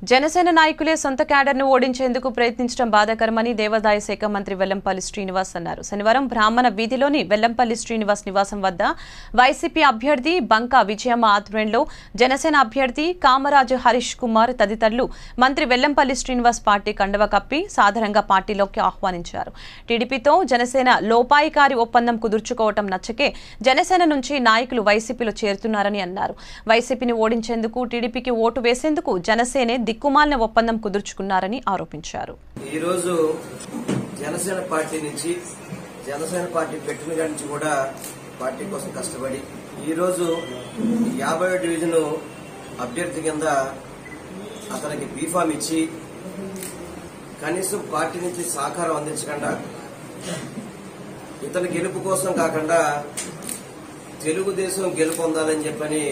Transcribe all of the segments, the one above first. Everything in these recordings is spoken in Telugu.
జనసేన నాయకులే సొంత క్యాడర్ను ఓడించేందుకు ప్రయత్నించడం బాధాకరమని దేవాదాయ శాఖ మంత్రి వెల్లంపల్లి శ్రీనివాస్ అన్నారు శనివారం బ్రాహ్మణ వీధిలోని వెల్లంపల్లి శ్రీనివాస్ నివాసం వద్ద వైసీపీ అభ్యర్థి బంకా విజయమ్మ ఆధ్వర్యంలో జనసేన అభ్యర్థి కామరాజు హరీష్ కుమార్ తదితరులు మంత్రి వెల్లంపల్లి శ్రీనివాస్ పార్టీ కండవ కప్పి సాధారణంగా పార్టీలోకి ఆహ్వానించారు టీడీపీతో జనసేన లోపాయికారి ఒప్పందం కుదుర్చుకోవటం నచ్చకే జనసేన నుంచి నాయకులు వైసీపీలో చేరుతున్నారని అన్నారు వైసీపీని ఓడించేందుకు టీడీపీకి ఓటు వేసేందుకు జనసేనే దిక్కుమాలిన ఒప్పందం కుదుర్చుకున్నారని ఆరోపించారు ఈరోజు జనసేన పార్టీ నుంచి జనసేన పార్టీ పెట్టిన కాడి నుంచి కూడా పార్టీ కోసం కష్టపడి ఈరోజు యాభై డివిజన్ అభ్యర్థి కింద అతనికి బీఫామ్ ఇచ్చి కనీసం పార్టీ నుంచి సహకారం అందించకుండా ఇతని గెలుపు కోసం కాకుండా తెలుగుదేశం గెలుపొందాలని చెప్పని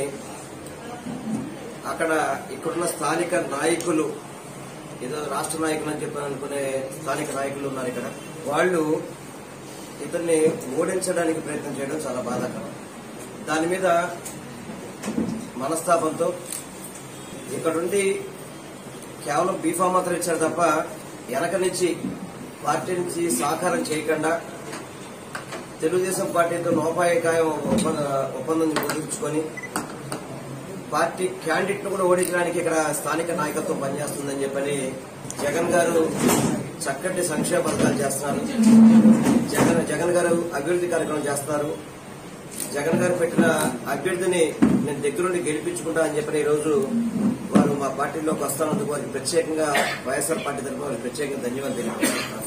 అక్కడ ఇక్కడున్న స్థానిక నాయకులు ఏదో రాష్ట్ర నాయకులు అని చెప్పని అనుకునే స్థానిక నాయకులు ఉన్నారు ఇక్కడ వాళ్ళు ఇతన్ని ఓడించడానికి ప్రయత్నం చేయడం చాలా బాధాకరం దాని మీద మనస్తాపంతో ఇక్కడుండి కేవలం బీఫామ్ మాత్రం ఇచ్చారు తప్ప వెనక నుంచి పార్టీ నుంచి సహకారం చేయకుండా తెలుగుదేశం పార్టీతో నోపాయకాయం ఒప్పంద ఒప్పందం కుదుర్చుకొని పార్టీ క్యాండిడేట్ ను కూడా ఓడించడానికి ఇక్కడ స్థానిక నాయకత్వం పనిచేస్తుందని చెప్పని జగన్ గారు చక్కటి సంక్షేమ పథకాలు చేస్తున్నారు జగన్ జగన్ గారు అభివృద్ధి కార్యక్రమం చేస్తున్నారు జగన్ గారు పెట్టిన అభ్యర్థిని నేను దగ్గరుండి గెలిపించుకుంటా అని చెప్పిన ఈ రోజు వారు మా పార్టీలోకి వస్తానందుకు వారికి ప్రత్యేకంగా వైఎస్ఆర్ పార్టీ తరఫున వారికి ప్రత్యేకంగా ధన్యవాదాలు తెలియజేస్తున్నాను